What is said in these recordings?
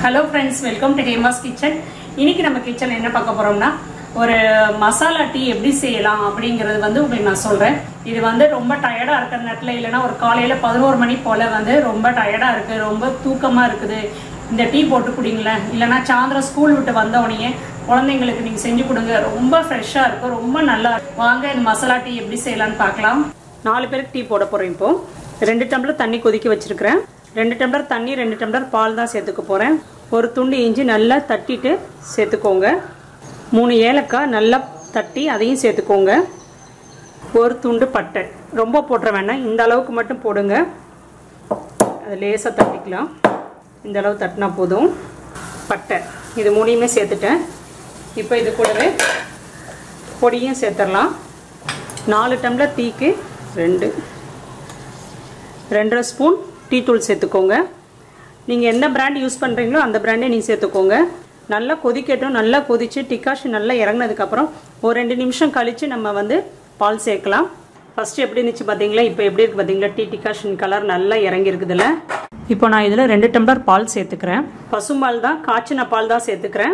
hello friends welcome to Hema's kitchen இன்னைக்கு நம்ம kitchen என்ன பார்க்க போறோம்னா ஒரு மசாலா டீ எப்படி செய்யலாம் அப்படிங்கிறது வந்து உங்களுக்கு நான் சொல்றேன் இது வந்து ரொம்ப டயர்டா இருக்கிற நேரத்தில் இல்லைன்னா ஒரு காலையில பதினோரு மணி போல வந்து ரொம்ப டயர்டா இருக்கு ரொம்ப தூக்கமா இருக்குது இந்த டீ போட்டு குடிங்களேன் இல்லைன்னா சாயந்தரம் ஸ்கூல் விட்டு வந்த உடனே குழந்தைங்களுக்கு நீங்க செஞ்சு கொடுங்க ரொம்ப ஃப்ரெஷ்ஷா இருக்கும் ரொம்ப நல்லா இருக்கும் வாங்க இந்த மசாலா டீ எப்படி செய்யலாம்னு பார்க்கலாம் நாலு பேருக்கு டீ போட போறேன் இப்போ ரெண்டு டம்ளர் தண்ணி கொதிக்க வச்சிருக்கிறேன் ரெண்டு டம்ளர் தண்ணி ரெண்டு டம்ளர் பால் தான் சேர்த்துக்க போகிறேன் ஒரு துண்டு இஞ்சி நல்லா தட்டிட்டு சேர்த்துக்கோங்க மூணு ஏலக்காய் நல்லா தட்டி அதையும் சேர்த்துக்கோங்க ஒரு துண்டு பட்டை ரொம்ப போட்டுற வேணாம் இந்த அளவுக்கு மட்டும் போடுங்க அது லேசாக தட்டிக்கலாம் இந்த அளவு தட்டினா போதும் பட்டை இது மூணையுமே சேர்த்துட்டேன் இப்போ இது கூடவே பொடியும் சேர்த்துடலாம் நாலு டம்ளர் டீக்கு ரெண்டு ரெண்டரை ஸ்பூன் டீ தூள் சேர்த்துக்கோங்க நீங்கள் எந்த பிராண்ட் யூஸ் பண்ணுறீங்களோ அந்த பிராண்டே நீங்கள் சேர்த்துக்கோங்க நல்லா கொதிக்கட்டும் நல்லா கொதித்து டிக்காஷன் நல்லா இறங்கினதுக்கப்புறம் ஒரு ரெண்டு நிமிஷம் கழித்து நம்ம வந்து பால் சேர்க்கலாம் ஃபஸ்ட்டு எப்படி இருந்துச்சு பார்த்தீங்களா இப்போ எப்படி இருக்குது பார்த்தீங்களா டீ டிகாஷன் கலர் நல்லா இறங்கி இருக்குதுல்ல இப்போ நான் இதில் ரெண்டு டம்ளர் பால் சேர்த்துக்கிறேன் பசும்பால் தான் காய்ச்சின பால் தான் சேர்த்துக்கிறேன்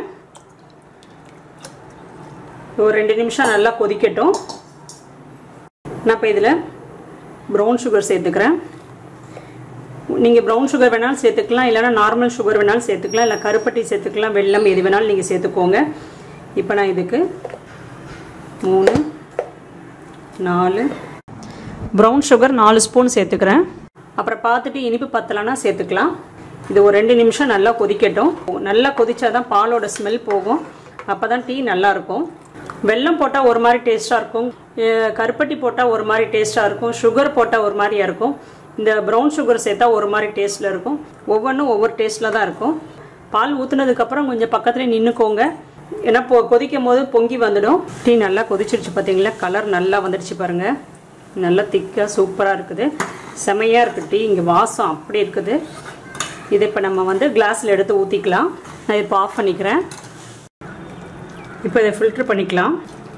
ஒரு ரெண்டு நிமிஷம் நல்லா கொதிக்கட்டும் நான் இப்போ இதில் ப்ரௌன் சுகர் சேர்த்துக்கிறேன் நீங்கள் ப்ரௌன் சுகர் வேணாலும் சேர்த்துக்கலாம் இல்லைனா நார்மல் சுகர் வேணாலும் சேர்த்துக்கலாம் இல்லை கருப்பட்டி சேர்த்துக்கலாம் வெள்ளம் எது வேணாலும் நீங்கள் சேர்த்துக்கோங்க இப்போ நான் இதுக்கு மூணு நாலு ப்ரௌன் சுகர் நாலு ஸ்பூன் சேர்த்துக்கிறேன் அப்புறம் பார்த்துட்டு இனிப்பு பத்தலைன்னா சேர்த்துக்கலாம் இது ஒரு ரெண்டு நிமிஷம் நல்லா கொதிக்கட்டும் நல்லா கொதிச்சா தான் பாலோட ஸ்மெல் போகும் அப்போ தான் டீ நல்லாயிருக்கும் வெல்லம் போட்டால் ஒரு மாதிரி டேஸ்ட்டாக இருக்கும் கருப்பட்டி போட்டால் ஒரு மாதிரி டேஸ்ட்டாக இருக்கும் சுகர் போட்டால் ஒரு மாதிரியா இருக்கும் இந்த ப்ரௌன் சுகர் சேர்த்தா ஒரு மாதிரி டேஸ்ட்டில் இருக்கும் ஒவ்வொன்றும் ஒவ்வொரு டேஸ்ட்டில் தான் இருக்கும் பால் ஊற்றுனதுக்கப்புறம் கொஞ்சம் பக்கத்துலேயே நின்றுக்கோங்க ஏன்னா பொ கொதிக்கும் போது பொங்கி வந்துடும் டீ நல்லா கொதிச்சிருச்சு பார்த்தீங்களா கலர் நல்லா வந்துடுச்சு பாருங்கள் நல்லா திக்காக சூப்பராக இருக்குது செமையாக இருக்குது டீ இங்கே வாசம் அப்படி இருக்குது இதை இப்போ நம்ம வந்து கிளாஸில் எடுத்து ஊற்றிக்கலாம் நான் இப்போ ஆஃப் பண்ணிக்கிறேன் இப்போ இதை ஃபில்ட்ரு பண்ணிக்கலாம்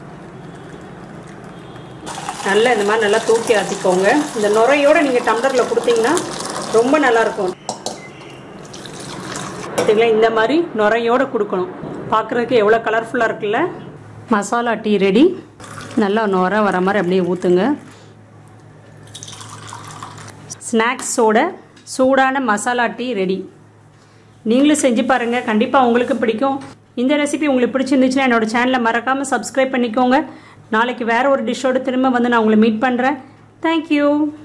நல்லா இந்த மாதிரி நல்லா தூக்கி ஆற்றிக்கோங்க இந்த நுரையோடு நீங்கள் டம்ளரில் கொடுத்தீங்கன்னா ரொம்ப நல்லாயிருக்கும் பார்த்தீங்களா இந்த மாதிரி நுரையோடு கொடுக்கணும் பார்க்குறதுக்கு எவ்வளோ கலர்ஃபுல்லாக இருக்குல்ல மசாலா டீ ரெடி நல்லா நுர வர மாதிரி அப்படியே ஊற்றுங்க ஸ்நாக்ஸோட சூடான மசாலா டீ ரெடி நீங்களும் செஞ்சு பாருங்கள் கண்டிப்பாக உங்களுக்கு பிடிக்கும் இந்த ரெசிபி உங்களுக்கு பிடிச்சிருந்துச்சுன்னா என்னோட சேனலை மறக்காமல் சப்ஸ்கிரைப் பண்ணிக்கோங்க நாளைக்கு வேறு ஒரு டிஷ்ஷோடு திரும்ப வந்து நான் உங்களை மீட் பண்ணுறேன் தேங்க்யூ